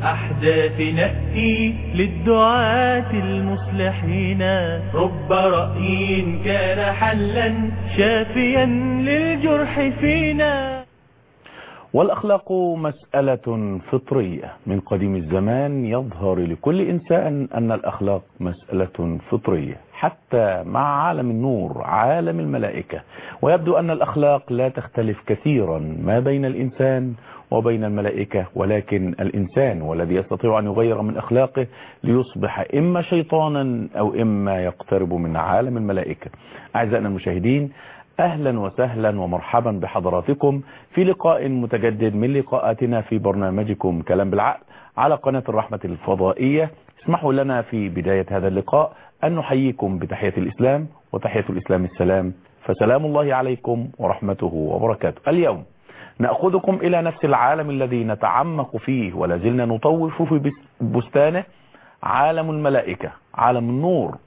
الأحداث نأتي للدعاة المصلحين رب رأي كان حلا شافيا للجرح فينا والأخلاق مسألة فطرية من قديم الزمان يظهر لكل إنسان أن الأخلاق مسألة فطرية حتى مع عالم النور عالم الملائكة ويبدو أن الأخلاق لا تختلف كثيرا ما بين الإنسان وبين الملائكة ولكن الإنسان والذي يستطيع أن يغير من أخلاقه ليصبح إما شيطانا أو إما يقترب من عالم الملائكة أعزائنا المشاهدين أهلا وسهلا ومرحبا بحضراتكم في لقاء متجدد من لقاءاتنا في برنامجكم كلام بالعقل على قناة الرحمة الفضائية اسمحوا لنا في بداية هذا اللقاء أن نحييكم بتحية الإسلام وتحية الإسلام السلام فسلام الله عليكم ورحمته وبركاته اليوم نأخذكم إلى نفس العالم الذي نتعمق فيه ولا زلنا نطوف في بستانه عالم الملائكة عالم النور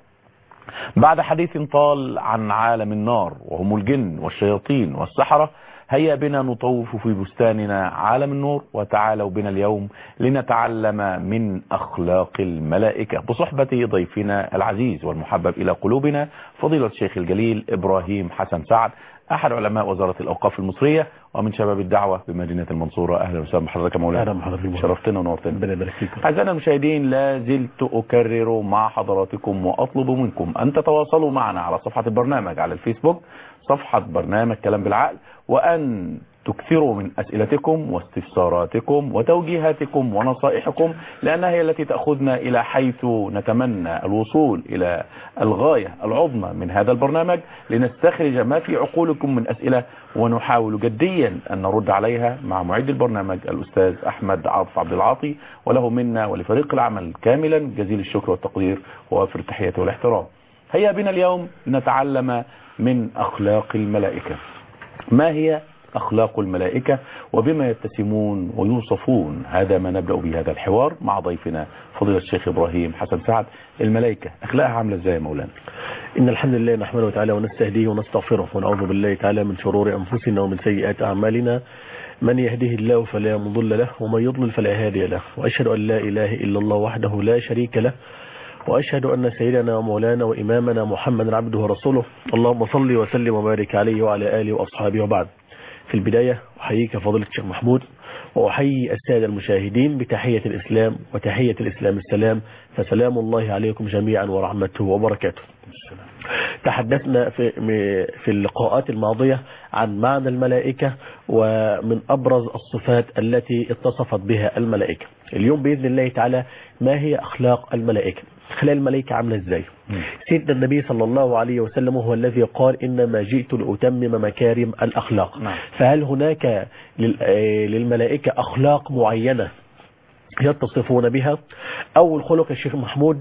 بعد حديث طال عن عالم النار وهم الجن والشياطين والسحرة هيا بنا نطوف في بستاننا عالم النور وتعالوا بنا اليوم لنتعلم من أخلاق الملائكة بصحبة ضيفنا العزيز والمحبب إلى قلوبنا فضيلة الشيخ الجليل إبراهيم حسن سعد أحد علماء وزارة الأوقاف المصرية ومن شباب الدعوة بمدينة المنصورة أهلا وسهلا بحضرتك يا مولانا أهلا بحضرتك شرفتنا ونورتنا ربنا يبارك فيكم أعزائنا المشاهدين لا زلت أكرر مع حضراتكم وأطلب منكم أن تتواصلوا معنا على صفحة البرنامج على الفيسبوك صفحة برنامج كلام بالعقل وأن تكثروا من أسئلتكم واستفساراتكم وتوجيهاتكم ونصائحكم لأنها هي التي تأخذنا إلى حيث نتمنى الوصول إلى الغاية العظمى من هذا البرنامج لنستخرج ما في عقولكم من أسئلة ونحاول جديا أن نرد عليها مع معد البرنامج الأستاذ أحمد عاطف عبد العاطي وله منا ولفريق العمل كاملا جزيل الشكر والتقدير ووافر التحية والاحترام هيا بنا اليوم لنتعلم من أخلاق الملائكة ما هي أخلاق الملائكة وبما يتسمون ويوصفون هذا ما نبدأ به هذا الحوار مع ضيفنا فضيلة الشيخ إبراهيم حسن سعد الملائكة أخلاقها عاملة إزاي يا مولانا إن الحمد لله نحمده تعالى ونستهديه ونستغفره ونعوذ بالله تعالى من شرور أنفسنا ومن سيئات أعمالنا من يهده الله فلا مضل له ومن يضلل فلا هادي له وأشهد أن لا إله إلا الله وحده لا شريك له وأشهد أن سيدنا ومولانا وإمامنا محمد عبده ورسوله اللهم صل وسلم وبارك عليه وعلى آله وأصحابه وبعد في البداية أحييك فضيلة الشيخ محمود وأحيي السادة المشاهدين بتحية الإسلام وتحية الإسلام السلام فسلام الله عليكم جميعا ورحمته وبركاته تحدثنا في في اللقاءات الماضية عن معنى الملائكة ومن أبرز الصفات التي اتصفت بها الملائكة اليوم بإذن الله تعالى ما هي أخلاق الملائكة أخلاق الملائكة عاملة إزاي سيدنا النبي صلى الله عليه وسلم هو الذي قال إنما جئت لأتمم مكارم الأخلاق نعم. فهل هناك للملائكة أخلاق معينة يتصفون بها أول خلق الشيخ محمود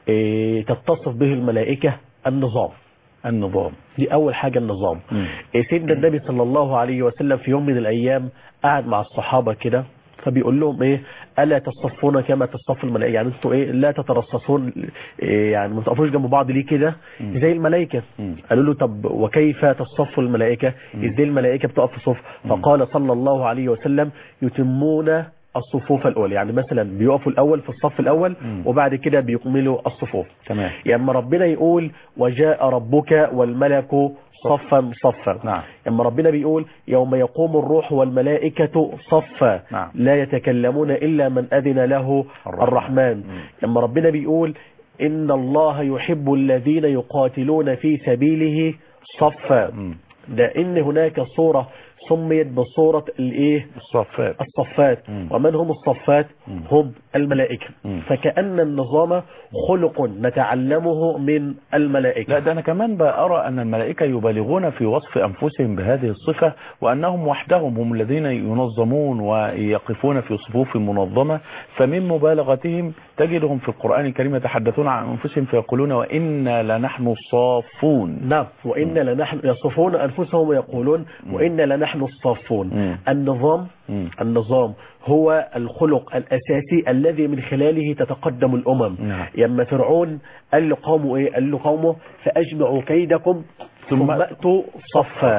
تتصف به الملائكة النظام النظام دي أول حاجة النظام مم. سيدنا النبي صلى الله عليه وسلم في يوم من الأيام قعد مع الصحابة كده فبيقول لهم ايه الا تصفون كما تصف الملائكه يعني انتوا ايه لا تترصصون إيه يعني ما تقفوش جنب بعض ليه كده زي الملائكه مم. قالوا له طب وكيف تصف الملائكه ازاي الملائكه بتقف في صف فقال صلى الله عليه وسلم يتمون الصفوف الاولى يعني مثلا بيقفوا الاول في الصف الاول مم. وبعد كده بيكملوا الصفوف تمام يعني اما ربنا يقول وجاء ربك والملك صفا صفا نعم. اما ربنا بيقول يوم يقوم الروح والملائكة صفا نعم. لا يتكلمون إلا من أذن له الرحمن. الرحمن مم. اما ربنا بيقول إن الله يحب الذين يقاتلون في سبيله صفا مم. ده إن هناك صورة سميت بصورة الإيه الصفات الصفات مم. ومن هم الصفات مم. هم الملائكة مم. فكأن النظام خلق نتعلمه من الملائكة لا ده أنا كمان بقى أرى أن الملائكة يبالغون في وصف أنفسهم بهذه الصفة وأنهم وحدهم هم الذين ينظمون ويقفون في صفوف منظمة فمن مبالغتهم تجدهم في القرآن الكريم يتحدثون عن أنفسهم فيقولون وإنا لنحن الصافون نعم وإن لنحن يصفون أنفسهم ويقولون وإن لنحن الصافون مم. النظام مم. النظام هو الخلق الأساسي الذي من خلاله تتقدم الأمم نعم. يما فرعون قال لقومه إيه قال لقومه فأجمعوا كيدكم ثم ثم أتوا صفا آه.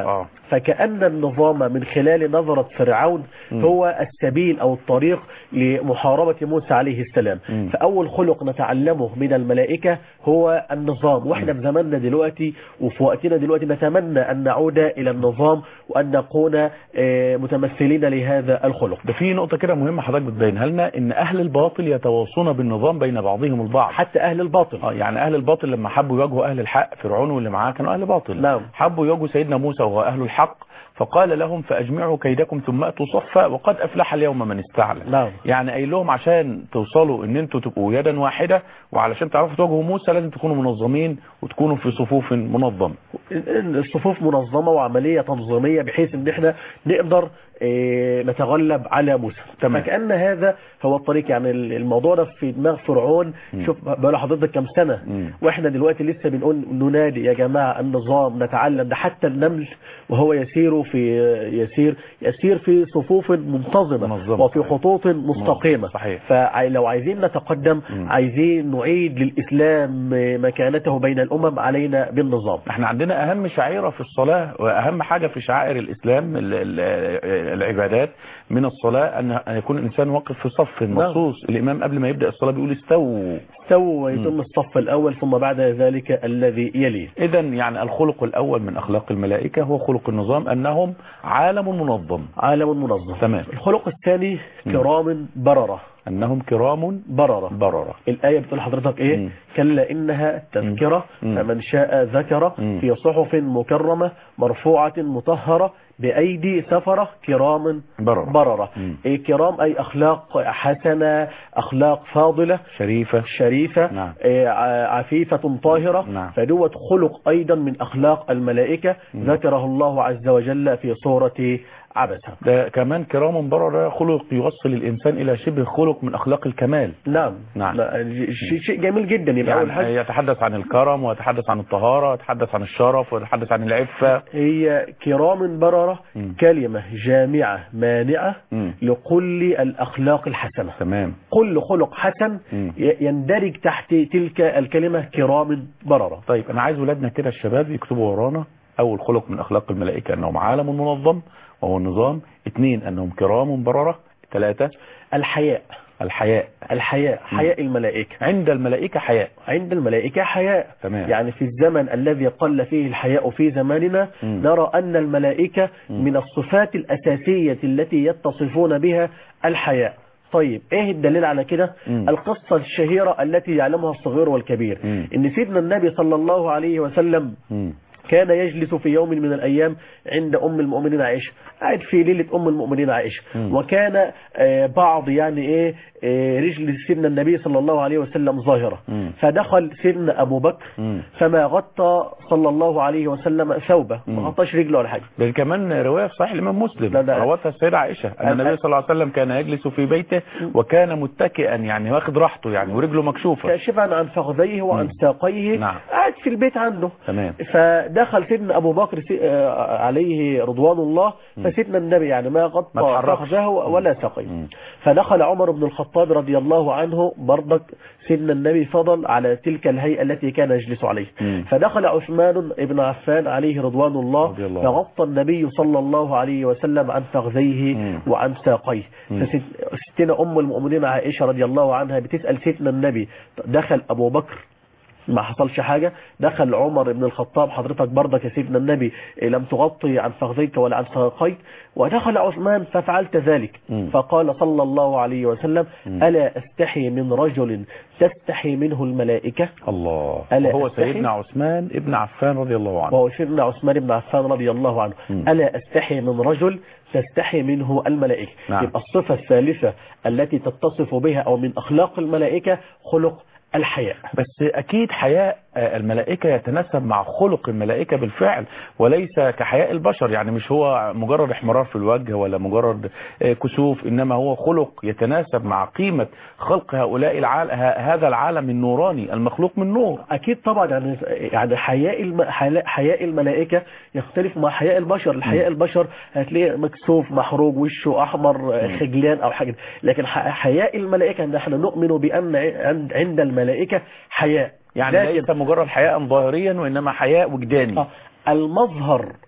فكأن النظام من خلال نظرة فرعون مم. هو السبيل أو الطريق لمحاربة موسى عليه السلام مم. فأول خلق نتعلمه من الملائكة هو النظام وإحنا في زماننا دلوقتي وفي وقتنا دلوقتي نتمنى أن نعود إلى النظام وأن نكون آه، متمثلين لهذا الخلق ده في نقطة كده مهمة حضرتك بتبينها لنا ان اهل الباطل يتواصون بالنظام بين بعضهم البعض حتى أهل الباطل اه يعني اهل الباطل لما حبوا يواجهوا اهل الحق فرعون واللي معاه كانوا اهل باطل نعم. حبوا يواجهوا سيدنا موسى وهو اهل الحق فقال لهم فاجمعوا كيدكم ثم اتوا صفا وقد افلح اليوم من استعلى نعم. يعني قايل لهم عشان توصلوا ان انتوا تبقوا يدا واحده وعلشان تعرفوا تواجهوا موسى لازم تكونوا منظمين وتكونوا في صفوف منظمه إن الصفوف منظمة وعملية تنظيمية بحيث ان احنا نقدر آه، نتغلب على موسى تمام. فكأن هذا هو الطريق يعني الموضوع ده في دماغ فرعون مم. شوف بقى حضرتك كم سنة مم. واحنا دلوقتي لسه بنقول ننادي يا جماعة النظام نتعلم ده حتى النمل وهو يسير في يسير يسير في صفوف منتظمة منظمة، وفي صحيح. خطوط مستقيمة صحيح. فلو عايزين نتقدم مم. عايزين نعيد للإسلام مكانته بين الأمم علينا بالنظام احنا عندنا اهم شعيرة في الصلاة واهم حاجة في شعائر الاسلام ال- ال- العبادات من الصلاة ان أن يكون الانسان واقف في صف مخصوص الامام قبل ما يبدأ الصلاة بيقول استووا استووا ويتم الصف الأول ثم بعد ذلك الذي يليه اذا يعني الخلق الاول من اخلاق الملائكة هو خلق النظام انهم عالم منظم عالم منظم تمام. الخلق الثاني كرام بررة انهم كرام بررة بررة الآية بتقول لحضرتك إيه مم. كلا إنها تذكرة مم. فمن شاء ذكر مم. في صحف مكرمة مرفوعة مطهرة بأيدي سفرة كرام بررة. بررة مم. إيه كرام أي أخلاق حسنة أخلاق فاضلة شريفة شريفة نعم. آه، ع- عفيفة طاهرة نعم. فدوت خلق أيضا من أخلاق الملائكة ذكره الله عز وجل في سورة عبسة ده كمان كرام بررة خلق يوصل الانسان الى شبه خلق من اخلاق الكمال نعم نعم. لا، ج- شيء شيء جميل جدا يبقى أول يعني حاجة يتحدث عن الكرم ويتحدث عن الطهارة ويتحدث عن الشرف ويتحدث عن العفة هي كرام بررة مم. كلمة جامعة مانعة مم. لكل الأخلاق الحسنة تمام كل خلق حسن مم. ي- يندرج تحت تلك الكلمة كرام بررة طيب انا عايز ولادنا كده الشباب يكتبوا ورانا اول خلق من اخلاق الملائكة انهم عالم منظم وهو النظام اثنين انهم كرام بررة ثلاثة الحياء الحياء الحياء حياء الملائكة عند الملائكة حياء عند الملائكة حياء تمام. يعني في الزمن الذي قل فيه الحياء في زماننا مم. نرى أن الملائكة من الصفات الأساسية التي يتصفون بها الحياء طيب ايه الدليل على كده مم. القصة الشهيرة التي يعلمها الصغير والكبير مم. ان سيدنا النبي صلى الله عليه وسلم مم. كان يجلس في يوم من الأيام عند أم المؤمنين عائشة قاعد في ليلة أم المؤمنين عائشة مم. وكان آه، بعض يعني إيه آه، رجل سيدنا النبي صلى الله عليه وسلم ظاهرة مم. فدخل سيدنا أبو بكر مم. فما غطى صلى الله عليه وسلم ثوبه مم. ما غطاش رجله ولا حاجة ده كمان رواية في صحيح الإمام مسلم لا، ده- روتها السيدة عائشة أن أنا- النبي صلى الله عليه وسلم كان يجلس في بيته وكان متكئا يعني واخد راحته يعني ورجله مكشوفة كاشفا عن فخذيه وعن مم. ساقيه نعم. قاعد في البيت عنده تمام فدخل سيدنا ابو بكر سي- آه، عليه رضوان الله فسيدنا النبي يعني ما ما غطى اتحركش. فخذه ولا سقيه مم. فدخل عمر بن الخطاب رضي الله عنه برضك سيدنا النبي فضل على تلك الهيئة التي كان يجلس عليه مم. فدخل عثمان بن عفان عليه رضوان الله رضي الله عنه. فغطى النبي صلى الله عليه وسلم عن فخذيه مم. وعن ساقيه مم. فستنا أم المؤمنين عائشة رضي الله عنها بتسأل سيدنا النبي دخل أبو بكر ما حصلش حاجة دخل عمر بن الخطاب حضرتك برضك يا سيدنا النبي إيه لم تغطي عن فخذيك ولا عن ساقيك ودخل عثمان ففعلت ذلك مم. فقال صلى الله عليه وسلم مم. ألا أستحي من رجل تستحي منه الملائكة الله ألا وهو أستحي؟ سيدنا عثمان ابن عفان رضي الله عنه وهو سيدنا عثمان بن عفان رضي الله عنه مم. ألا أستحي من رجل تستحي منه الملائكة نعم. يبقى الصفة الثالثة التي تتصف بها أو من أخلاق الملائكة خلق الحياء بس أكيد حياء آه، الملائكة يتناسب مع خلق الملائكة بالفعل وليس كحياء البشر يعني مش هو مجرد احمرار في الوجه ولا مجرد آه، كسوف إنما هو خلق يتناسب مع قيمة خلق هؤلاء العالم هذا العالم النوراني المخلوق من نور أكيد طبعا يعني يعني حياء الم... حياء- حياء الملائكة يختلف مع حياء البشر الحياء البشر هتلاقيه مكسوف محروق وشه أحمر خجلان أو حاجة لكن ح- حياء الملائكة نحن نؤمن بأن عند عند الملائكة حياء يعني لكن ليس مجرد حياء ظاهريا وإنما حياء وجداني آه، المظهر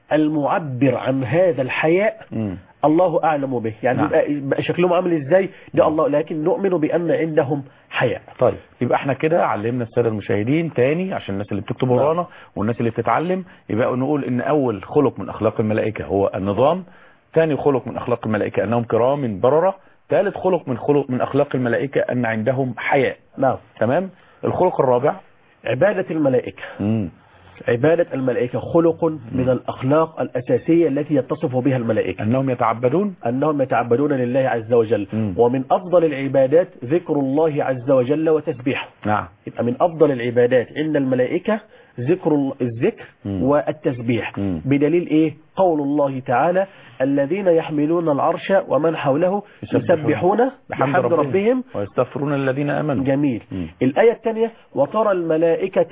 المعبر عن هذا الحياء مم. الله أعلم به يعني نعم. يبقى, يبقى شكلهم عامل إزاي ده الله لكن نؤمن بأن عندهم حياء طيب يبقى احنا كده علمنا الساده المشاهدين تاني عشان الناس اللي بتكتب ورانا والناس اللي بتتعلم يبقى نقول ان اول خلق من اخلاق الملائكه هو النظام ثاني خلق من اخلاق الملائكه انهم كرام برره ثالث خلق من خلق من اخلاق الملائكه ان عندهم حياء نعم تمام الخلق الرابع عبادة الملائكة مم. عبادة الملائكة خلق من الأخلاق الأساسية التي يتصف بها الملائكة انهم يتعبدون أنهم يتعبدون لله عز وجل مم. ومن أفضل العبادات ذكر الله عز وجل وتسبيحه نعم يبقى من أفضل العبادات عند الملائكة ذكر ال- الذكر مم. والتسبيح مم. بدليل إيه قول الله تعالى الذين يحملون العرش ومن حوله يسبحون يسبحون بحمد ربهم ويستغفرون الذين امنوا جميل مم. الآية الثانية وترى الملائكة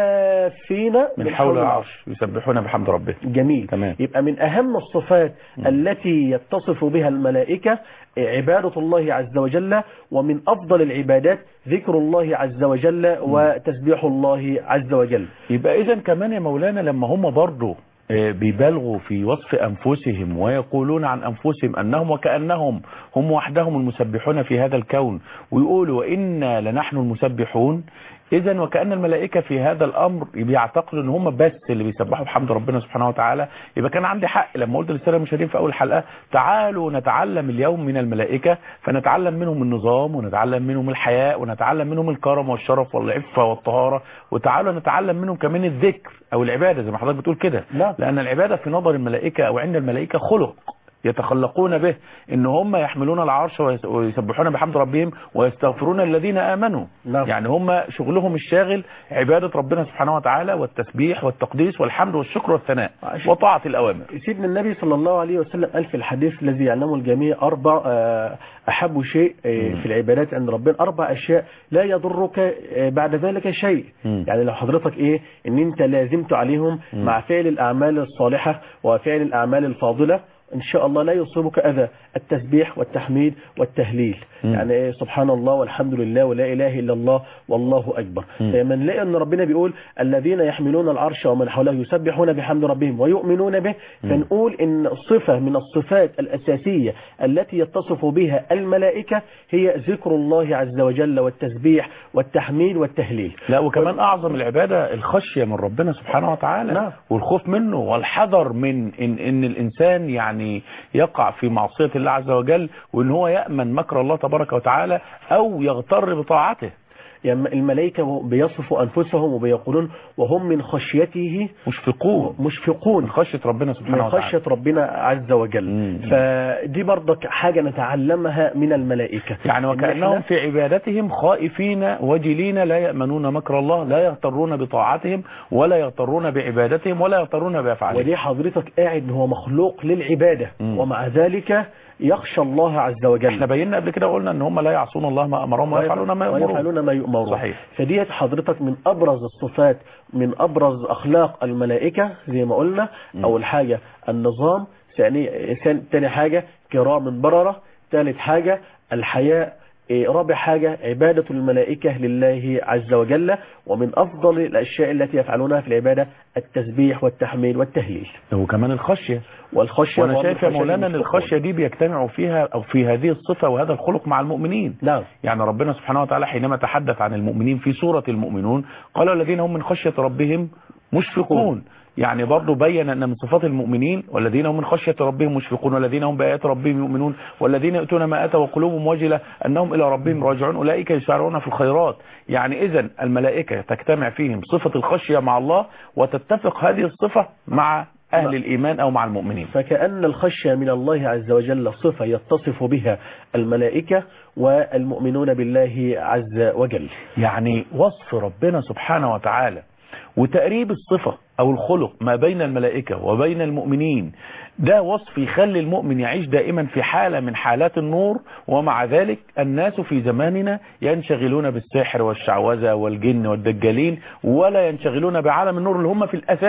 حافين من حول العرش يسبحون بحمد ربهم جميل تمام. يبقى من أهم الصفات التي يتصف بها الملائكة عبادة الله عز وجل ومن أفضل العبادات ذكر الله عز وجل وتسبيح الله عز وجل يبقى اذا كمان يا مولانا لما هم برضه آه، بيبالغوا في وصف انفسهم ويقولون عن انفسهم انهم وكانهم هم وحدهم المسبحون في هذا الكون ويقولوا وانا لنحن المسبحون اذا وكان الملائكه في هذا الامر بيعتقدوا ان هم بس اللي بيسبحوا بحمد ربنا سبحانه وتعالى يبقى كان عندي حق لما قلت للساده المشاهدين في اول الحلقه تعالوا نتعلم اليوم من الملائكه فنتعلم منهم النظام ونتعلم منهم الحياء ونتعلم منهم الكرم والشرف والعفه والطهاره وتعالوا نتعلم منهم كمان الذكر او العباده زي ما حضرتك بتقول كده نعم. لان العباده في نظر الملائكه او عند الملائكه خلق يتخلقون به ان هم يحملون العرش ويس- ويسبحون بحمد ربهم ويستغفرون الذين امنوا نعم. يعني هم شغلهم الشاغل عباده ربنا سبحانه وتعالى والتسبيح والتقديس والحمد والشكر والثناء عشان- وطاعه الاوامر سيدنا النبي صلى الله عليه وسلم قال في الحديث الذي يعلمه الجميع أربع آه، أحب شيء آه، في العبادات عند ربنا أربع أشياء لا يضرك آه، بعد ذلك شيء مم. يعني لو حضرتك إيه إن أنت لازمت عليهم مع فعل الأعمال الصالحة وفعل الأعمال الفاضلة إن شاء الله لا يصيبك أذى التسبيح والتحميد والتهليل مم. يعني إيه سبحان الله والحمد لله ولا إله إلا الله والله أكبر مم. لما نلاقي أن ربنا بيقول الذين يحملون العرش ومن حوله يسبحون بحمد ربهم ويؤمنون به فنقول إن صفة من الصفات الأساسية التي يتصف بها الملائكة هي ذكر الله عز وجل والتسبيح والتحميد والتهليل لا وكمان اعظم العباده الخشيه من ربنا سبحانه وتعالى نعم. والخوف منه والحذر من ان ان الانسان يعني يقع في معصيه الله عز وجل وان هو يامن مكر الله تبارك وتعالى او يغتر بطاعته يعني الملائكة بيصفوا أنفسهم وبيقولون وهم من خشيته مشفقون مشفقون من خشيه ربنا سبحانه من وتعالى خشية ربنا عز وجل مم. فدي برضك حاجة نتعلمها من الملائكة يعني إن وكأنهم إحنا- في عبادتهم خائفين وجلين لا يأمنون مكر الله لا يغترون بطاعتهم ولا يغترون بعبادتهم ولا يغترون بأفعالهم ودي حضرتك قاعد هو مخلوق للعبادة مم. ومع ذلك يخشى الله عز وجل احنا بينا قبل كده وقلنا ان هم لا يعصون الله ما امرهم ويفعلون ما يؤمرون ويفعلون ما يؤمرون صحيح. فديت حضرتك من ابرز الصفات من ابرز اخلاق الملائكه زي ما قلنا اول حاجه النظام ثاني ثاني- تاني حاجه كرام برره ثالث حاجه الحياء إيه، رابع حاجة عبادة الملائكة لله عز وجل ومن أفضل الأشياء التي يفعلونها في العبادة التسبيح والتحميد والتهليل وكمان الخشية والخشية وانا ومن شايف يا خشية مولانا ان المشفقون. الخشية دي بيجتمعوا فيها او في هذه الصفة وهذا الخلق مع المؤمنين نعم يعني ربنا سبحانه وتعالى حينما تحدث عن المؤمنين في سورة المؤمنون قال الذين هم من خشية ربهم مشفقون يعني برضه بين ان من صفات المؤمنين والذين هم من خشية ربهم مشفقون والذين هم بآيات ربهم يؤمنون والذين يؤتون ما اتوا وقلوبهم وجلة انهم الى ربهم راجعون اولئك يسارعون في الخيرات يعني اذا الملائكة تجتمع فيهم صفة الخشية مع الله وتتفق هذه الصفة مع اهل الايمان او مع المؤمنين فكأن الخشية من الله عز وجل صفة يتصف بها الملائكة والمؤمنون بالله عز وجل يعني وصف ربنا سبحانه وتعالى وتقريب الصفة أو الخلق ما بين الملائكة وبين المؤمنين ده وصف يخلي المؤمن يعيش دائما في حالة من حالات النور ومع ذلك الناس في زماننا ينشغلون بالسحر والشعوذة والجن والدجالين ولا ينشغلون بعالم النور اللي هم في الأساس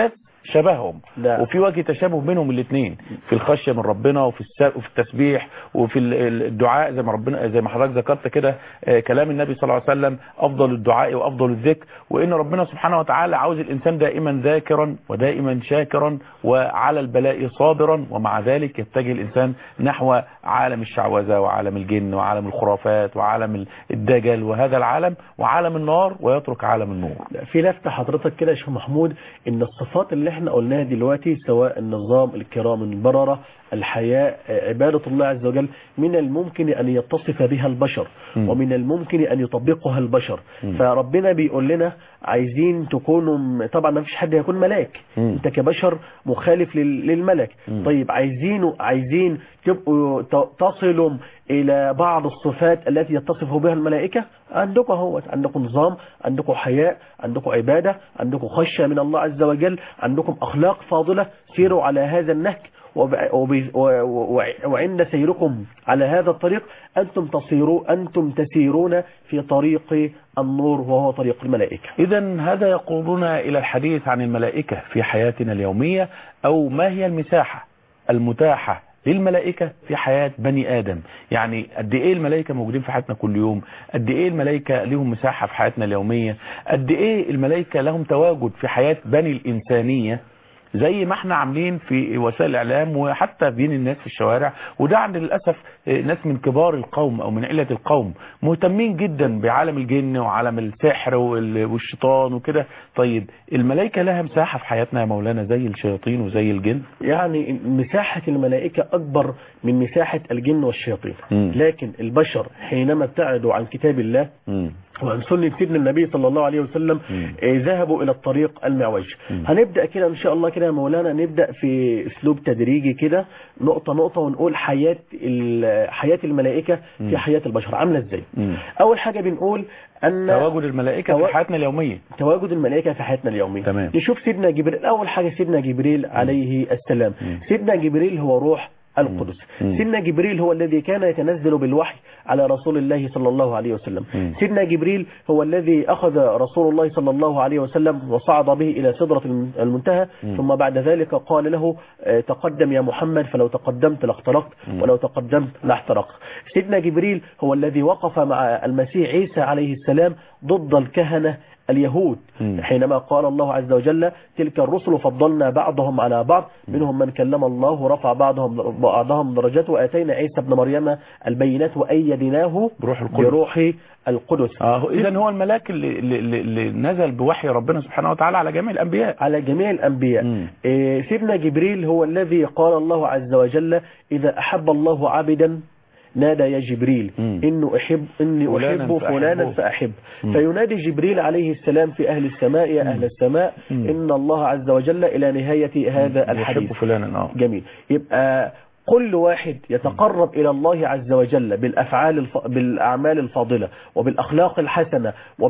شبههم نعم. وفي وجه تشابه بينهم الاثنين في الخشيه من ربنا وفي الس- وفي التسبيح وفي ال- ال- الدعاء زي ما ربنا زي ما حضرتك ذكرت كده آه، كلام النبي صلى الله عليه وسلم افضل الدعاء وافضل الذكر وان ربنا سبحانه وتعالى عاوز الانسان دائما ذاكرا ودائما شاكرا وعلى البلاء صابرا ومع ذلك يتجه الانسان نحو عالم الشعوذه وعالم الجن وعالم الخرافات وعالم الدجل وهذا العالم وعالم النار ويترك عالم النور في لفتة حضرتك كده يا شيخ محمود ان الصفات اللي احنا قلناها دلوقتي سواء النظام الكرام البررة الحياء آه، عبادة الله عز وجل من الممكن ان يتصف بها البشر م. ومن الممكن ان يطبقها البشر فربنا بيقول لنا عايزين تكونوا م- طبعا ما فيش حد هيكون ملاك م. انت كبشر مخالف لل- للملك م. طيب عايزين عايزين تبقوا ت- تصلوا الى بعض الصفات التي يتصف بها الملائكة عندكم اهو عندكم نظام عندكم حياء عندكم عبادة عندكم خشية من الله عز وجل عندكم اخلاق فاضلة سيروا على هذا النهج وب- وب- و- و- وعند سيركم على هذا الطريق أنتم تصيروا أنتم تسيرون في طريق النور وهو طريق الملائكة إذا هذا يقودنا إلى الحديث عن الملائكة في حياتنا اليومية أو ما هي المساحة المتاحة للملائكة في حياة بني آدم يعني قد إيه الملائكة موجودين في حياتنا كل يوم قد إيه الملائكة لهم مساحة في حياتنا اليومية قد إيه الملائكة لهم تواجد في حياة بني الإنسانية زي ما احنا عاملين في وسائل الاعلام وحتى بين الناس في الشوارع وده عند للاسف اه، ناس من كبار القوم او من عله القوم مهتمين جدا بعالم الجن وعالم السحر وال- والشيطان وكده طيب الملائكه لها مساحه في حياتنا يا مولانا زي الشياطين وزي الجن يعني مساحة الملائكة أكبر من مساحة الجن والشياطين مم. لكن البشر حينما ابتعدوا عن كتاب الله مم. وعن سنة سيدنا النبي صلى الله عليه وسلم مم. آه، ذهبوا إلى الطريق المعوج مم. هنبدأ كده إن شاء الله كده يا مولانا نبدأ في أسلوب تدريجي كده نقطة نقطة ونقول حياة ال- حياة الملائكة مم. في حياة البشر عاملة إزاي مم. أول حاجة بنقول أن تواجد الملائكه توا- في حياتنا اليوميه تواجد الملائكة في حياتنا اليومية تمام. نشوف سيدنا جبريل أول حاجة سيدنا جبريل عليه السلام مم. سيدنا جبريل هو روح القدس مم. سيدنا جبريل هو الذي كان يتنزل بالوحي على رسول الله صلى الله عليه وسلم مم. سيدنا جبريل هو الذي أخذ رسول الله صلى الله عليه وسلم وصعد به إلى سدرة الم- المنتهى مم. ثم بعد ذلك قال له آه، تقدم يا محمد فلو تقدمت لاخترقت مم. ولو تقدمت لاحترقت سيدنا جبريل هو الذي وقف مع المسيح عيسى عليه السلام ضد الكهنة اليهود مم. حينما قال الله عز وجل تلك الرسل فضلنا بعضهم على بعض منهم من كلم الله رفع بعضهم بعضهم درجات واتينا عيسى ابن مريم البينات وايدناه بروح القدس. بروح القدس اه اذا هو الملاك اللي, اللي, اللي نزل بوحي ربنا سبحانه وتعالى على جميع الانبياء على جميع الأنبياء مم. إيه، سيدنا جبريل هو الذي قال الله عز وجل إذا أحب الله عبدا نادى يا جبريل مم. إنه أحب إني فلانا أحب فلانا فأحبه. فأحب مم. فينادي جبريل عليه السلام في أهل السماء يا أهل السماء مم. إن الله عز وجل إلى نهاية هذا الحديث يحب فلانا اه جميل يبقى كل واحد يتقرب إلى الله عز وجل بالأفعال الف... بالأعمال الفاضلة وبالأخلاق الحسنة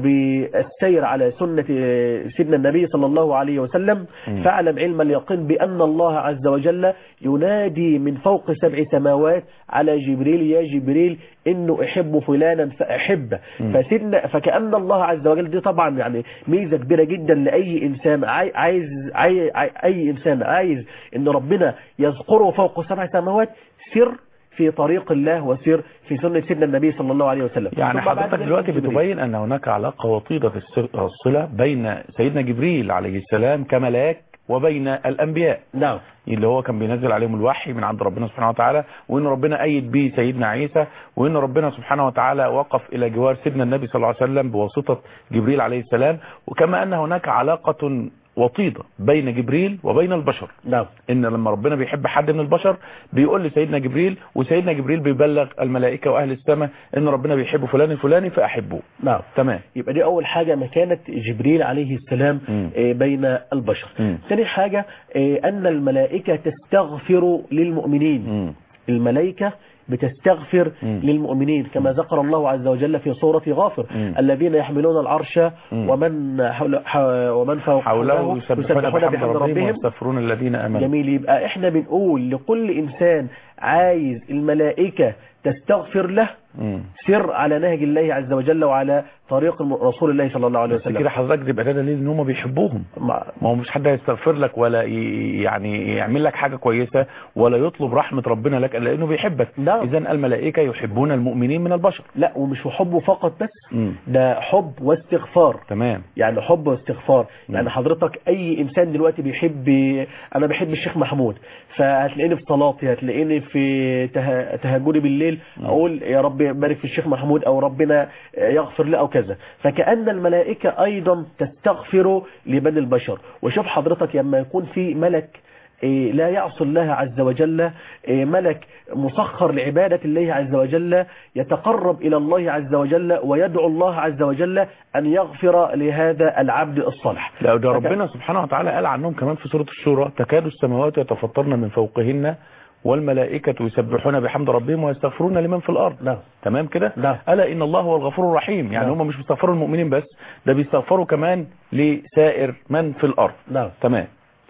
وبالسير على سنة سيدنا النبي صلى الله عليه وسلم مم. فاعلم علم اليقين بأن الله عز وجل ينادي من فوق سبع سماوات على جبريل يا جبريل إنه أحب فلانا فأحبه مم. فسيدنا فكأن الله عز وجل دي طبعا يعني ميزة كبيرة جدا لأي إنسان عاي- عايز عاي عاي أي إنسان عايز إن ربنا يذكره فوق سبع سماوات سر في طريق الله وسير في سنة سيدنا النبي صلى الله عليه وسلم يعني ثم بعد حضرتك ذلك دلوقتي جبريل. بتبين ان هناك علاقة وطيدة في السر- الصلة بين سيدنا جبريل عليه السلام كملاك وبين الانبياء نعم اللي هو كان بينزل عليهم الوحي من عند ربنا سبحانه وتعالى وان ربنا ايد به سيدنا عيسى وان ربنا سبحانه وتعالى وقف الى جوار سيدنا النبي صلى الله عليه وسلم بواسطة جبريل عليه السلام وكما ان هناك علاقة وطيدة بين جبريل وبين البشر نعم ان لما ربنا بيحب حد من البشر بيقول لسيدنا جبريل وسيدنا جبريل بيبلغ الملائكة واهل السماء ان ربنا بيحب فلان الفلاني فاحبوه نعم تمام يبقى دي أول حاجة مكانة جبريل عليه السلام مم. آه، بين البشر مم. ثاني حاجة آه، أن الملائكة تستغفر للمؤمنين مم. الملائكة بتستغفر مم. للمؤمنين كما ذكر الله عز وجل في سورة غافر مم. الذين يحملون العرش مم. ومن حول ح- ومن فوق حوله يسبحون بحمد ربهم ويستغفرون الذين امنوا جميل يبقى احنا بنقول لكل انسان عايز الملائكة تستغفر له مم. سر على نهج الله عز وجل وعلى طريق الم- رسول الله صلى الله عليه بس كده وسلم حضرتك تبقى ده دليل ان هم بيحبوهم مع- ما هو مش حد هيستغفر لك ولا ي- يعني يعمل لك حاجة كويسة ولا يطلب رحمة ربنا لك إلا لأنه بيحبك نعم. إذا الملائكة يحبون المؤمنين من البشر لا ومش حبه فقط بس مم. ده حب واستغفار تمام يعني حب واستغفار مم. يعني حضرتك اي انسان دلوقتي بيحب انا بحب الشيخ محمود فهتلاقيني في صلاتي هتلاقيني في ته- تهجدي بالليل اقول يا رب بارك في الشيخ محمود او ربنا يغفر له او كذا فكأن الملائكة ايضا تستغفر لبني البشر وشوف حضرتك لما يكون في ملك إيه، لا يعصي الله عز وجل إيه، ملك مسخر لعبادة الله عز وجل يتقرب إلى الله عز وجل ويدعو الله عز وجل أن يغفر لهذا العبد الصالح لا ده فك- ربنا سبحانه وتعالى قال عنهم كمان في سورة الشورى تكاد السماوات يتفطرن من فوقهن والملائكة يسبحون بحمد ربهم ويستغفرون لمن في الأرض نعم تمام كده نعم. ألا إن الله هو الغفور الرحيم يعني نعم. هم مش بيستغفروا المؤمنين بس ده بيستغفروا كمان لسائر من في الأرض نعم تمام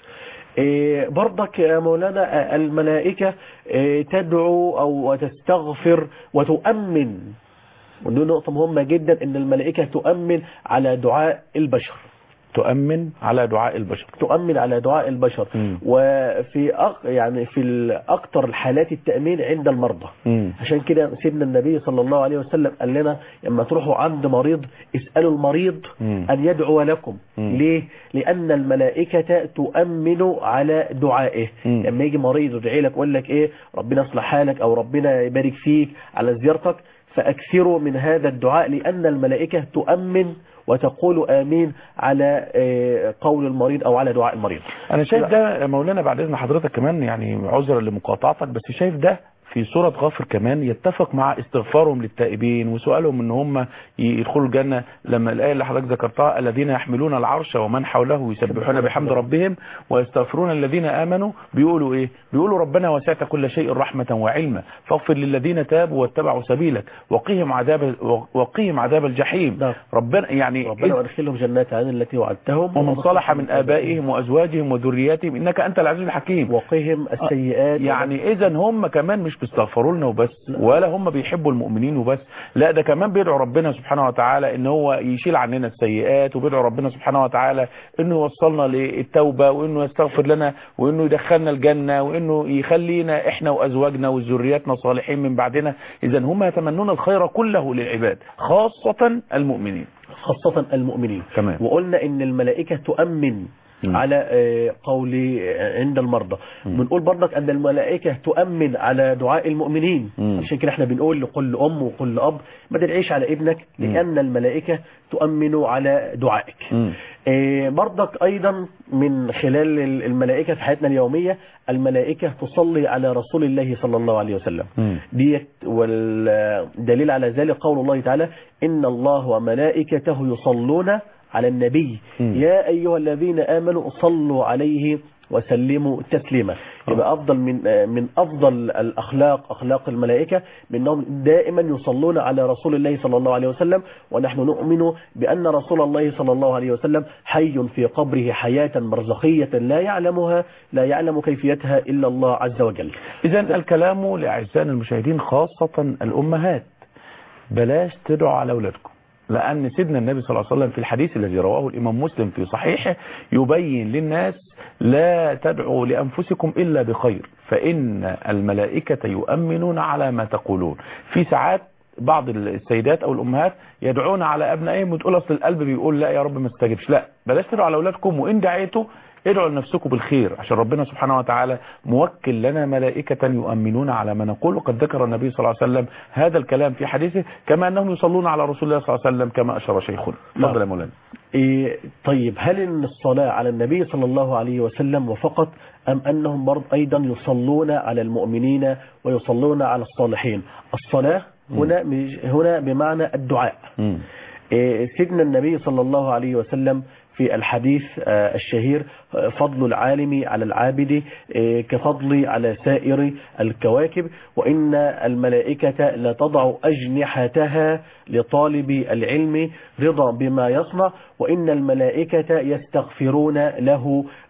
إيه، برضك يا مولانا آه، الملائكة إيه، تدعو أو تستغفر وتؤمن ودي نقطة مهمة جدا ان الملائكة تؤمن على دعاء البشر تؤمن على دعاء البشر تؤمن على دعاء البشر مم. وفي أق... يعني في ال- اكتر الحالات التأمين عند المرضى مم. عشان كده سيدنا النبي صلى الله عليه وسلم قال لنا لما تروحوا عند مريض اسألوا المريض مم. أن يدعو لكم مم. ليه؟ لأن الملائكة تؤمن على دعائه مم. لما يجي مريض يدعي لك ويقول لك إيه ربنا يصلح حالك أو ربنا يبارك فيك على زيارتك فأكثروا من هذا الدعاء لأن الملائكة تؤمن وتقول آمين على آه، قول المريض أو على دعاء المريض انا شايف ده يا مولانا بعد اذن حضرتك كمان يعني عذرا لمقاطعتك بس شايف ده في سورة غافر كمان يتفق مع استغفارهم للتائبين وسؤالهم ان هم يدخلوا الجنة لما الآية اللي حضرتك ذكرتها الذين يحملون العرش ومن حوله يسبحون بحمد ربهم ويستغفرون الذين آمنوا بيقولوا ايه بيقولوا ربنا وسعت كل شيء رحمة وعلما فاغفر للذين تابوا واتبعوا سبيلك وقهم عذاب وقهم عذاب الجحيم نعم. ربنا يعني ربنا وادخلهم جنات عدن التي وعدتهم ومن صلح من آبائهم وأزواجهم وذرياتهم إنك أنت العزيز الحكيم وقهم السيئات يعني إذا هم كمان مش بيستغفروا لنا وبس ولا هم بيحبوا المؤمنين وبس لا ده كمان بيدعوا ربنا سبحانه وتعالى إن هو يشيل عننا السيئات وبيدعوا ربنا سبحانه وتعالى إنه يوصلنا للتوبة وإنه يستغفر لنا وإنه يدخلنا الجنة وإنه يخلينا إحنا وأزواجنا وذرياتنا صالحين من بعدنا إذا هم يتمنون الخير كله للعباد خاصة المؤمنين خاصة المؤمنين تمام. وقلنا ان الملائكة تؤمن مم. على آه، قول آه، عند المرضى بنقول برضك ان الملائكة تؤمن على دعاء المؤمنين مم. عشان كده احنا بنقول لكل ام وكل اب ما تدعيش على ابنك لان الملائكة تؤمن على دعائك مم. آه، برضك ايضا من خلال ال- الملائكة في حياتنا اليومية الملائكة تصلي على رسول الله صلى الله عليه وسلم مم. ديت والدليل على ذلك قول الله تعالى إن الله وملائكته يصلون على النبي مم. يا أيها الذين آمنوا صلوا عليه وسلموا تسليما يبقى أفضل من من أفضل الأخلاق أخلاق الملائكة بأنهم دائما يصلون على رسول الله صلى الله عليه وسلم ونحن نؤمن بأن رسول الله صلى الله عليه وسلم حي في قبره حياة برزخية لا يعلمها لا يعلم كيفيتها إلا الله عز وجل إذا الكلام لأعزائنا المشاهدين خاصة الأمهات بلاش تدعوا على أولادكم لأن سيدنا النبي صلى الله عليه وسلم في الحديث الذي رواه الإمام مسلم في صحيحه يبين للناس لا تدعوا لأنفسكم إلا بخير فإن الملائكة يؤمنون على ما تقولون في ساعات بعض السيدات أو الأمهات يدعون على أبنائهم وتقول أصل القلب بيقول لا يا رب ما استجبش لا بلاش تدعوا على أولادكم وإن دعيتوا ادعوا لنفسكم بالخير عشان ربنا سبحانه وتعالى موكل لنا ملائكة يؤمنون على ما نقول وقد ذكر النبي صلى الله عليه وسلم هذا الكلام في حديثه كما أنهم يصلون على رسول الله صلى الله عليه وسلم كما أشار شيخنا تفضل يا مولانا إيه طيب هل ان الصلاة على النبي صلى الله عليه وسلم وفقط أم أنهم برضه أيضا يصلون على المؤمنين ويصلون على الصالحين الصلاة هنا هنا بمعنى الدعاء مم. إيه سيدنا النبي صلى الله عليه وسلم في الحديث آه، الشهير آه، فضل العالم على العابد آه، كفضل على سائر الكواكب وإن الملائكة لتضع أجنحتها لطالب العلم رضا بما يصنع وإن الملائكة يستغفرون له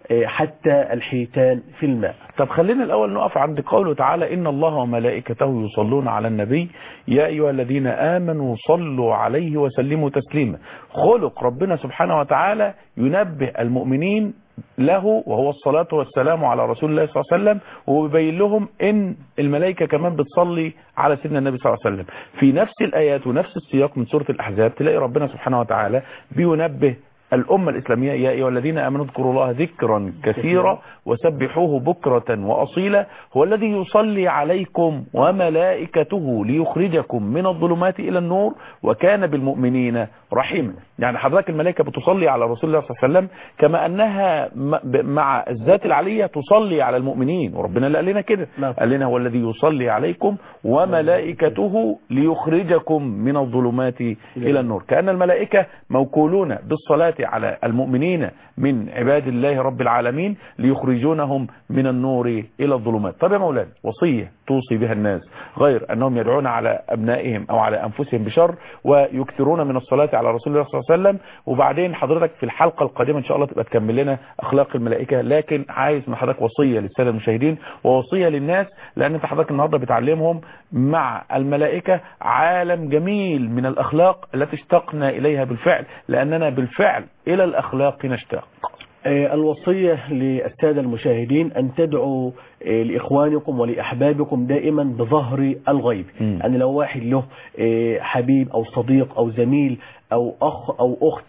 آه، حتى الحيتان في الماء طب خلينا الأول نقف عند قوله تعالى إن الله وملائكته يصلون على النبي يا أيها الذين آمنوا صلوا عليه وسلموا تسليما خلق ربنا سبحانه وتعالى ينبه المؤمنين له وهو الصلاة والسلام على رسول الله صلى الله عليه وسلم وبيبين لهم ان الملائكة كمان بتصلي على سيدنا النبي صلى الله عليه وسلم في نفس الآيات ونفس السياق من سورة الأحزاب تلاقي ربنا سبحانه وتعالى بينبه الأمة الإسلامية يا أيها الذين آمنوا اذكروا الله ذكرا كثيرا وسبحوه بكرة وأصيلا هو الذي يصلي عليكم وملائكته ليخرجكم من الظلمات إلى النور وكان بالمؤمنين رحيما يعني حضرتك الملائكة بتصلي على رسول الله صلى الله عليه وسلم كما أنها م- ب- مع الذات العلية تصلي على المؤمنين وربنا اللي قال لنا كده نعم. قال لنا هو الذي يصلي عليكم وملائكته ليخرجكم من الظلمات إلى النور كأن الملائكة موكولون بالصلاة على المؤمنين من عباد الله رب العالمين ليخرجونهم من النور إلى الظلمات طب يا مولانا وصية توصي بها الناس غير أنهم يدعون على أبنائهم أو على أنفسهم بشر ويكثرون من الصلاة على رسول الله صلى الله عليه وسلم وبعدين حضرتك في الحلقة القادمة إن شاء الله تبقى تكمل لنا أخلاق الملائكة لكن عايز من حضرتك وصية للسادة المشاهدين ووصية للناس لأن أنت حضرتك النهاردة بتعلمهم مع الملائكة عالم جميل من الأخلاق التي اشتقنا إليها بالفعل لأننا بالفعل إلى الأخلاق نشتاق آه، الوصية للسادة المشاهدين أن تدعوا آه، لإخوانكم ولأحبابكم دائما بظهر الغيب مم. يعني لو واحد له آه، حبيب أو صديق أو زميل أو أخ أو أخت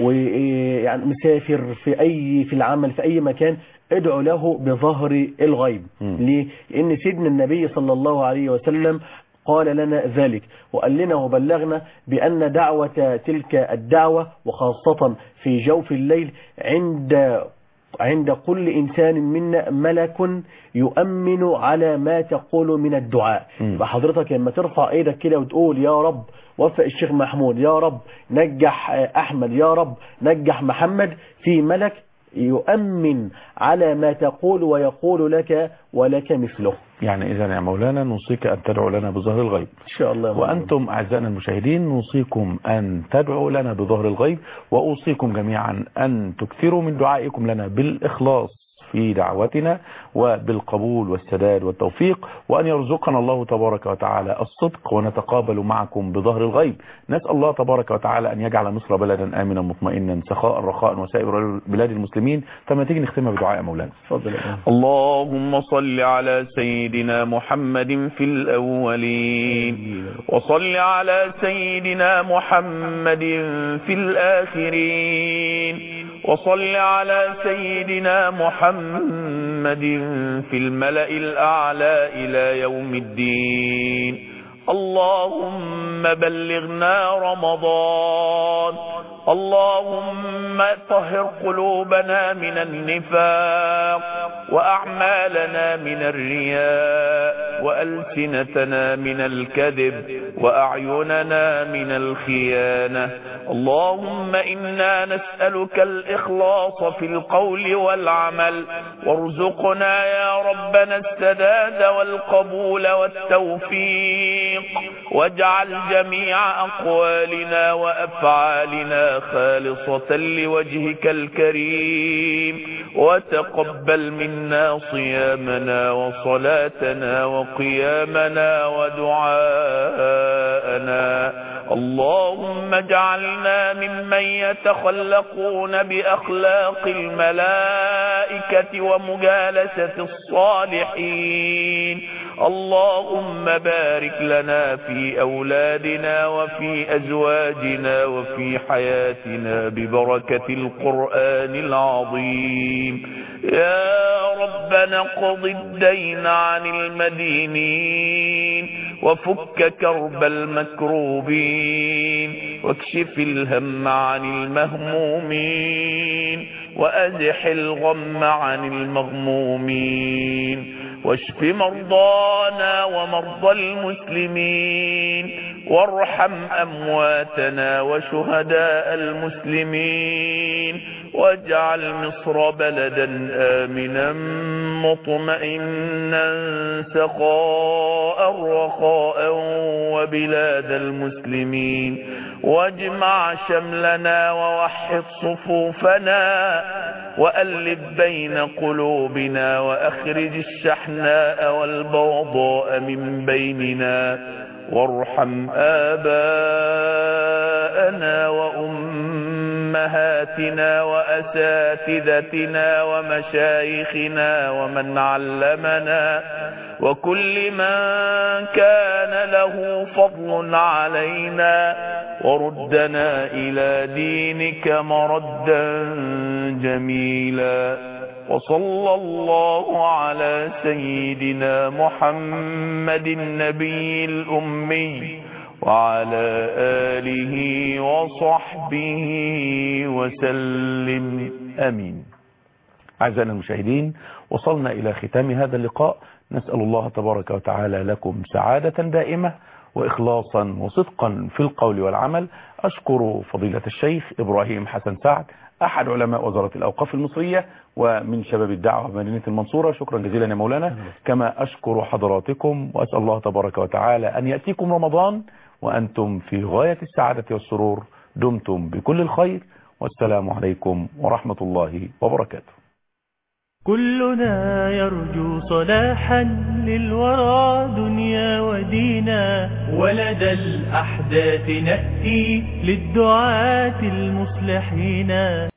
ويعني مسافر في أي في العمل في أي مكان ادعوا له بظهر الغيب مم. ليه؟ لأن سيدنا النبي صلى الله عليه وسلم قال لنا ذلك وقال لنا وبلغنا بأن دعوة تلك الدعوة وخاصة في جوف الليل عند عند كل إنسان منا ملك يؤمن على ما تقول من الدعاء مم. يبقى حضرتك لما ترفع ايدك كده وتقول يا رب وفق الشيخ محمود يا رب نجح آه، أحمد يا رب نجح محمد في ملك يؤمن على ما تقول ويقول لك ولك مثله يعني إذا يا مولانا نوصيك أن تدعو لنا بظهر الغيب إن شاء الله يا مولانا. وأنتم أعزائنا المشاهدين نوصيكم أن تدعوا لنا بظهر الغيب وأوصيكم جميعا أن تكثروا من دعائكم لنا بالإخلاص في دعوتنا وبالقبول والسداد والتوفيق وأن يرزقنا الله تبارك وتعالى الصدق ونتقابل معكم بظهر الغيب نسأل الله تبارك وتعالى أن يجعل مصر بلدا آمنا مطمئنا سخاء رخاء وسائر بلاد المسلمين فما تيجي نختمها بدعاء يا مولانا اتفضل يا مولانا. اللهم صل على سيدنا محمد في الأولين وصل على سيدنا محمد في الآخرين وصل على سيدنا محمد في الملأ الأعلى إلى يوم الدين اللهم بلغنا رمضان اللهم طهر قلوبنا من النفاق وأعمالنا من الرياء وألسنتنا من الكذب وأعيننا من الخيانة اللهم إنا نسألك الإخلاص في القول والعمل وارزقنا يا ربنا السداد والقبول والتوفيق واجعل جميع أقوالنا وأفعالنا خالصة لوجهك الكريم وتقبل منا صيامنا وصلاتنا وقيامنا ودعاءنا اللهم اجعلنا ممن يتخلقون بأخلاق الملائكة ومجالسة الصالحين اللهم بارك لنا في أولادنا وفي أزواجنا وفي حياتنا ببركة القرآن العظيم يا ربنا قض الدين عن المدينين وفك كرب المكروبين واكشف الهم عن المهمومين وأزح الغم عن المغمومين واشف مرضانا ومرضى المسلمين وارحم أمواتنا وشهداء المسلمين واجعل مصر بلدا آمنا مطمئنا سخاء رخاء وبلاد المسلمين واجمع شملنا ووحد صفوفنا وألف بين قلوبنا وأخرج الشحناء والبغضاء من بيننا وارحم آباءنا وأمهاتنا وأساتذتنا ومشايخنا ومن علمنا وكل من كان له فضل علينا وردنا إلى دينك مردا جميلا وصلى الله على سيدنا محمد النبي الأمي وعلى آله وصحبه وسلم آمين أعزائنا المشاهدين وصلنا إلى ختام هذا اللقاء نسأل الله تبارك وتعالى لكم سعادة دائمة وإخلاصا وصدقا في القول والعمل أشكر فضيلة الشيخ إبراهيم حسن سعد أحد علماء وزارة الأوقاف المصرية ومن شباب الدعوة بمدينة المنصورة شكرا جزيلا يا مولانا كما أشكر حضراتكم وأسأل الله تبارك وتعالى أن يأتيكم رمضان وأنتم في غاية السعادة والسرور دمتم بكل الخير والسلام عليكم ورحمة الله وبركاته كلنا يرجو صلاحا للورى دنيا ودينا ولدى الأحداث نأتي للدعاة المصلحين